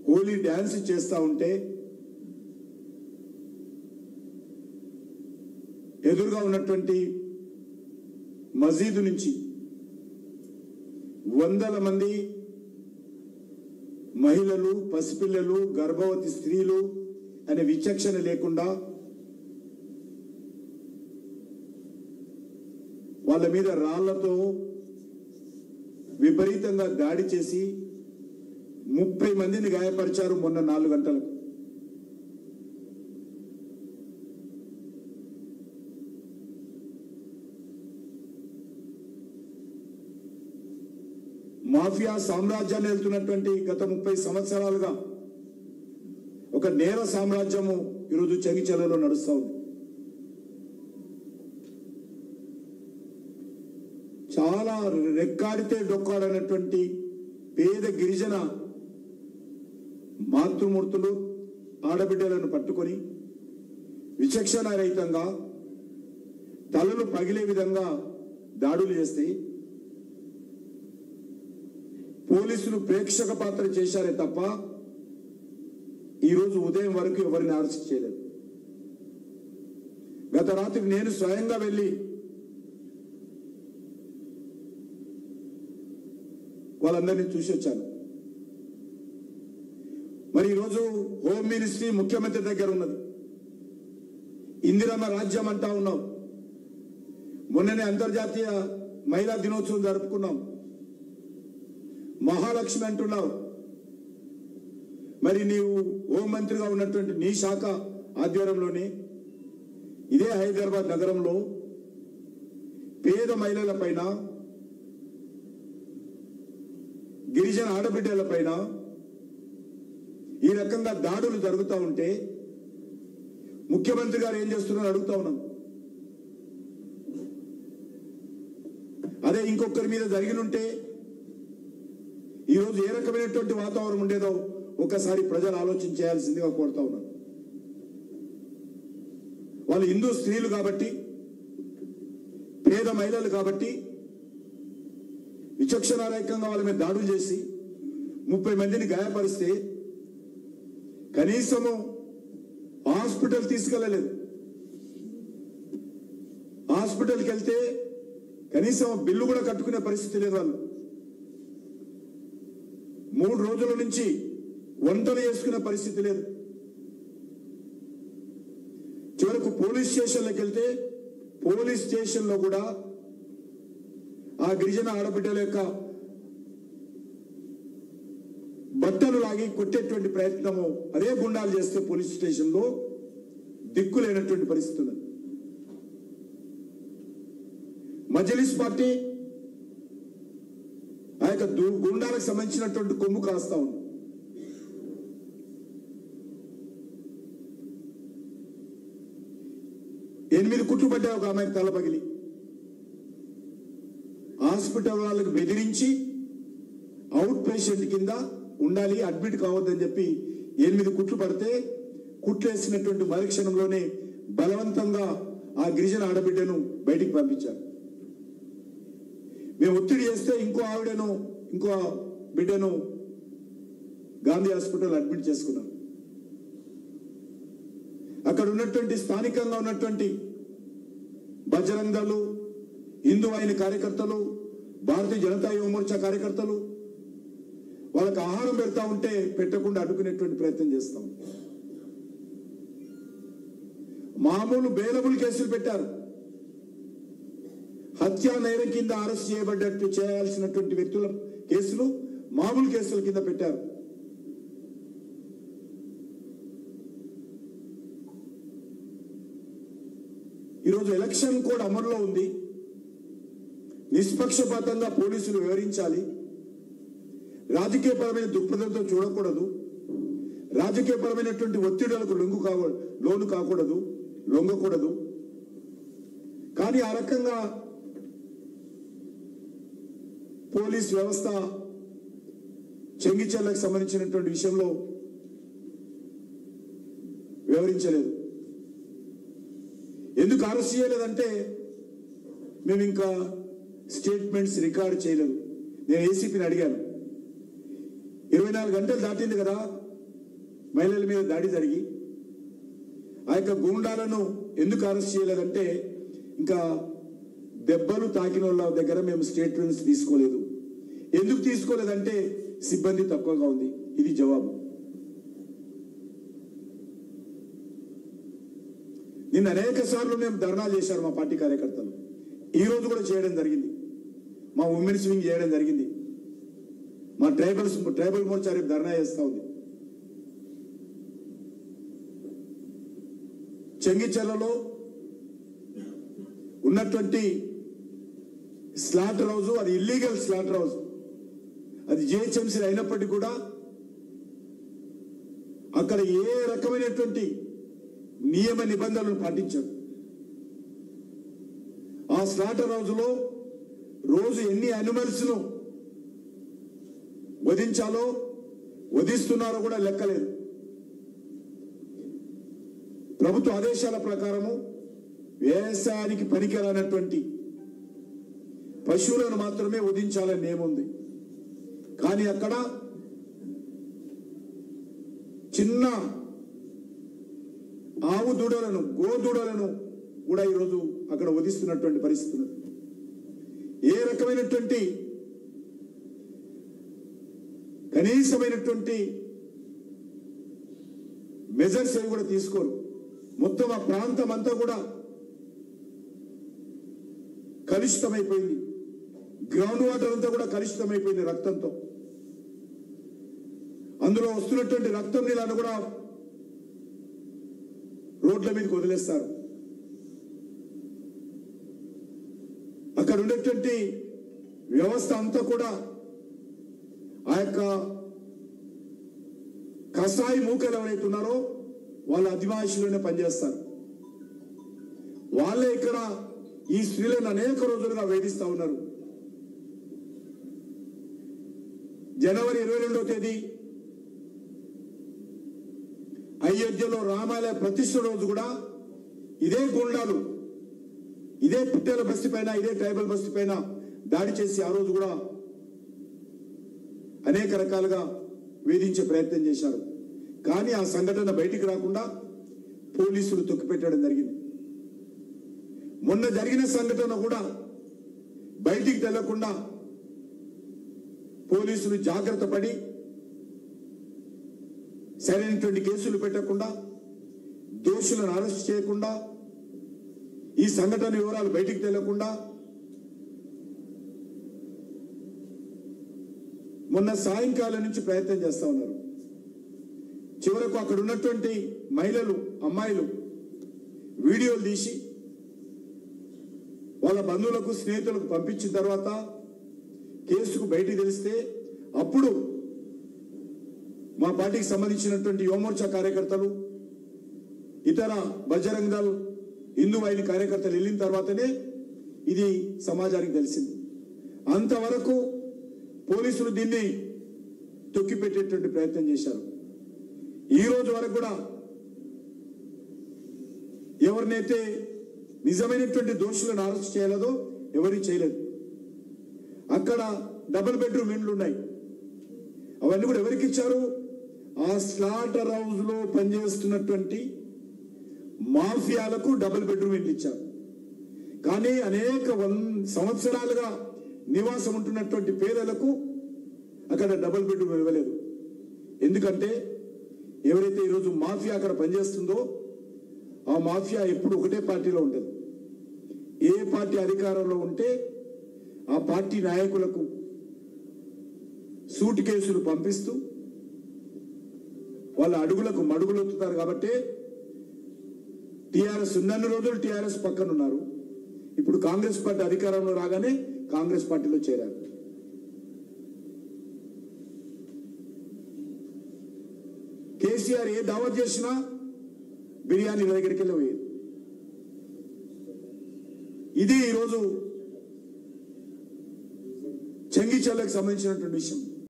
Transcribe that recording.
Holi dance చేస్తూ ఉంటే ఎదురుగా ఉన్నటువంటి మసీదు నుంచి వందల మంది మహిళలు పసిపిల్లలు గర్భవతి స్త్రీలు అనే విచక్షణ లేకుండా వాళ్ళ మీద రాళ్లతో విపరీతంగా దాడి చేసి ముప్పై మందిని గాయపరిచారు మొన్న నాలుగు గంటలకు మాఫియా సామ్రాజ్యాన్ని వెళ్తున్నటువంటి గత ముప్పై సంవత్సరాలుగా ఒక నేర సామ్రాజ్యము ఈరోజు చెంగిచెలలో నడుస్తూ ఉంది చాలా రెక్కాడితే డొక్కాడనటువంటి పేద గిరిజన మాతృమూర్తులు ఆడబిడ్డలను పట్టుకొని విచక్షణ రహితంగా తలలు పగిలే విధంగా దాడులు చేస్తే పోలీసులు ప్రేక్షక పాత్ర చేశారే తప్ప ఈరోజు ఉదయం వరకు ఎవరిని అరెస్ట్ చేయలేదు గత రాత్రి నేను స్వయంగా వెళ్ళి వాళ్ళందరినీ చూసి వచ్చాను మరి ఈరోజు హోమ్ మినిస్ట్రీ ముఖ్యమంత్రి దగ్గర ఉన్నది ఇందిరమ్మ రాజ్యం అంటా ఉన్నాం మొన్ననే అంతర్జాతీయ మహిళా దినోత్సవం జరుపుకున్నాం మహాలక్ష్మి అంటున్నావు మరి నీవు హోంమంత్రిగా ఉన్నటువంటి నీ శాఖ ఆధ్వర్యంలోనే ఇదే హైదరాబాద్ నగరంలో పేద మహిళల పైన గిరిజన ఆడబిడ్డల పైన ఈ రకంగా దాడులు జరుగుతూ ఉంటే ముఖ్యమంత్రి గారు ఏం చేస్తున్నారో అడుగుతా ఉన్నాం అదే ఇంకొకరి మీద జరిగినుంటే ఈరోజు ఏ రకమైనటువంటి వాతావరణం ఉండేదో ఒకసారి ప్రజలు ఆలోచన చేయాల్సిందిగా కోరుతా ఉన్నాను వాళ్ళు హిందూ స్త్రీలు కాబట్టి పేద మహిళలు కాబట్టి విచక్షణారహితంగా వాళ్ళ మీద దాడులు చేసి ముప్పై మందిని గాయపరిస్తే కనీసము హాస్పిటల్ తీసుకెళ్ళలేదు హాస్పిటల్కి వెళ్తే కనీసం బిల్లు కూడా కట్టుకునే పరిస్థితి లేదు వాళ్ళు మూడు రోజుల నుంచి వంటలు చేసుకునే పరిస్థితి లేదు చివరకు పోలీస్ స్టేషన్లోకి వెళ్తే పోలీస్ స్టేషన్లో కూడా ఆ గిరిజన ఆడబిడ్డల యొక్క బట్టలు లాగి కొట్టేటువంటి ప్రయత్నము అదే గుండాలు చేస్తే పోలీస్ స్టేషన్లో దిక్కు లేనటువంటి పరిస్థితి ఉన్నది మజలిస్ పార్టీ ఆ యొక్క దు- గుండాలకు సంబంధించినటువంటి కొమ్ము కాస్తా ఉంది ఎనిమిది కుట్లు పడ్డాయి ఒక అమ్మాయికి తల పగిలి హాస్పిటల్ వాళ్ళకి బెదిరించి అవుట్ పేషెంట్ కింద ఉండాలి అడ్మిట్ కావద్దని చెప్పి ఎనిమిది కుట్లు పడితే కుట్లు వేసినటువంటి మరుక్షణంలోనే బలవంతంగా ఆ గిరిజన ఆడబిడ్డను బయటికి పంపించారు మేము ఒత్తిడి చేస్తే ఇంకో ఆవిడను ఇంకో బిడ్డను గాంధీ హాస్పిటల్ అడ్మిట్ చేసుకున్నాం అక్కడ ఉన్నటువంటి స్థానికంగా ఉన్నటువంటి బజరంగ్ దళు హిందూ అయిన కార్యకర్తలు భారతీయ జనతా యువ మోర్చా కార్యకర్తలు వాళ్ళకి ఆహారం పెడతా ఉంటే పెట్టకుండా అడ్డుకునేటువంటి ప్రయత్నం చేస్తాం మామూలు బెయిలబుల్ కేసులు పెట్టారు హత్యా నేరం కింద అరెస్ట్ చేయబడ్డట్టు చేయాల్సినటువంటి వ్యక్తుల కేసులు మామూలు కేసుల కింద పెట్టారు ఈరోజు ఎలక్షన్ కోడ్ అమల్లో ఉంది నిష్పక్షపాతంగా పోలీసులు వివరించాలి రాజకీయపరమైన దృక్పథంతో చూడకూడదు రాజకీయపరమైనటువంటి ఒత్తిడులకు లొంగు కావ లోను కాకూడదు లొంగకూడదు కానీ ఆ రకంగా పోలీస్ వ్యవస్థ చెంగిచెల్లకు సంబంధించినటువంటి విషయంలో వివరించలేదు ఎందుకు అరెస్ట్ చేయలేదంటే మేము ఇంకా స్టేట్మెంట్స్ రికార్డ్ చేయలేదు నేను ఏసీపీని అడిగాను ఇరవై నాలుగు గంటలు దాటింది కదా మహిళల మీద దాడి జరిగి ఆ యొక్క గూండాలను ఎందుకు అరెస్ట్ చేయలేదంటే ఇంకా దెబ్బలు తాకిన వాళ్ళ దగ్గర మేము స్టేట్మెంట్స్ తీసుకోలేదు ఎందుకు తీసుకోలేదంటే సిబ్బంది తక్కువగా ఉంది ఇది జవాబు నిన్న అనేక సార్లు మేము ధర్నా చేశారు మా పార్టీ కార్యకర్తలు ఈ రోజు కూడా చేయడం జరిగింది మా ఉమెన్స్ వింగ్ చేయడం జరిగింది మా ట్రైబల్స్ ట్రైబల్ మోర్చా రేపు ధర్నా చేస్తా ఉంది చెంగిచెర్లలో ఉన్నటువంటి స్లాటర్ హౌస్ అది ఇల్లీగల్ స్లాటర్ హౌస్ అది జిహెచ్ఎంసీ అయినప్పటికీ కూడా అక్కడ ఏ రకమైనటువంటి నియమ నిబంధనలను పాటించారు ఆ స్లాటర్ హౌస్ లో రోజు ఎన్ని అనిమల్స్ ను వధించాలో వధిస్తున్నారో కూడా లెక్కలేదు ప్రభుత్వ ఆదేశాల ప్రకారము వ్యవసాయానికి పనికిరానటువంటి పశువులను మాత్రమే వధించాలని నియముంది కానీ అక్కడ చిన్న ఆవు దూడలను గోదూడలను కూడా ఈరోజు అక్కడ వధిస్తున్నటువంటి పరిస్థితి ఉన్నది ఏ రకమైనటువంటి కనీసమైనటువంటి మెజర్స్ ఏవి కూడా తీసుకోరు మొత్తం ఆ ప్రాంతం అంతా కూడా కలుషితమైపోయింది గ్రౌండ్ వాటర్ అంతా కూడా కలుషితమైపోయింది రక్తంతో అందులో వస్తున్నటువంటి రక్తం నీళ్ళను కూడా రోడ్ల మీదకి వదిలేస్తారు అక్కడ ఉండేటువంటి వ్యవస్థ అంతా కూడా ఆ యొక్క కసాయి మూకలు ఎవరైతే ఉన్నారో వాళ్ళ అధివాసులోనే పనిచేస్తారు వాళ్ళే ఇక్కడ ఈ స్త్రీలను అనేక రోజులుగా వేధిస్తా ఉన్నారు జనవరి ఇరవై రెండవ తేదీ అయోధ్యలో రామాలయ ప్రతిష్ఠ రోజు కూడా ఇదే గుండాలు ఇదే పుట్టేల బస్తి పైన ఇదే ట్రైబల్ బస్తి పైన దాడి చేసి ఆ రోజు కూడా అనేక రకాలుగా వేధించే ప్రయత్నం చేశారు కానీ ఆ సంఘటన బయటికి రాకుండా పోలీసులు తొక్కిపెట్టడం జరిగింది మొన్న జరిగిన సంఘటన కూడా బయటికి తెల్లకుండా పోలీసులు జాగ్రత్త పడి సరైనటువంటి కేసులు పెట్టకుండా దోషులను అరెస్ట్ చేయకుండా ఈ సంఘటన వివరాలు బయటికి తెలియకుండా మొన్న సాయంకాలం నుంచి ప్రయత్నం చేస్తా ఉన్నారు చివరకు అక్కడ ఉన్నటువంటి మహిళలు అమ్మాయిలు వీడియోలు తీసి వాళ్ళ బంధువులకు స్నేహితులకు పంపించిన తర్వాత కేసుకు బయటికి తెలిస్తే అప్పుడు మా పార్టీకి సంబంధించినటువంటి యువమోర్చా కార్యకర్తలు ఇతర బజరంగ్ దళ్ హిందూ వాహిని కార్యకర్తలు వెళ్ళిన తర్వాతనే ఇది సమాజానికి తెలిసింది అంతవరకు పోలీసులు దీన్ని తొక్కిపెట్టేటువంటి ప్రయత్నం చేశారు ఈ రోజు వరకు కూడా ఎవరినైతే నిజమైనటువంటి దోషులను అరెస్ట్ చేయలేదో ఎవరి చేయలేదు అక్కడ డబుల్ బెడ్రూమ్ ఇండ్లు ఉన్నాయి అవన్నీ కూడా ఎవరికి ఇచ్చారు ఆ స్లాటర్ హౌస్ లో పనిచేస్తున్నటువంటి మాఫియాలకు డబుల్ బెడ్రూమ్ ఇండ్లు ఇచ్చారు కానీ అనేక వన్ సంవత్సరాలుగా నివాసం ఉంటున్నటువంటి పేదలకు అక్కడ డబుల్ బెడ్రూమ్ ఇవ్వలేదు ఎందుకంటే ఎవరైతే ఈరోజు మాఫియా అక్కడ పనిచేస్తుందో ఆ మాఫియా ఎప్పుడు ఒకటే పార్టీలో ఉంటుంది ఏ పార్టీ అధికారంలో ఉంటే ఆ పార్టీ నాయకులకు సూట్ కేసులు పంపిస్తూ వాళ్ళ అడుగులకు మడుగులొత్తుతారు కాబట్టి టిఆర్ఎస్ ఉన్నన్ని రోజులు టిఆర్ఎస్ పక్కన ఉన్నారు ఇప్పుడు కాంగ్రెస్ పార్టీ అధికారంలో రాగానే కాంగ్రెస్ పార్టీలో చేరారు కేసీఆర్ ఏ దావత్ చేసినా బిర్యానీ దగ్గరికి వెళ్ళి పోయేది ఇది ఈరోజు చెంగిచెల్లకు సంబంధించినటువంటి విషయం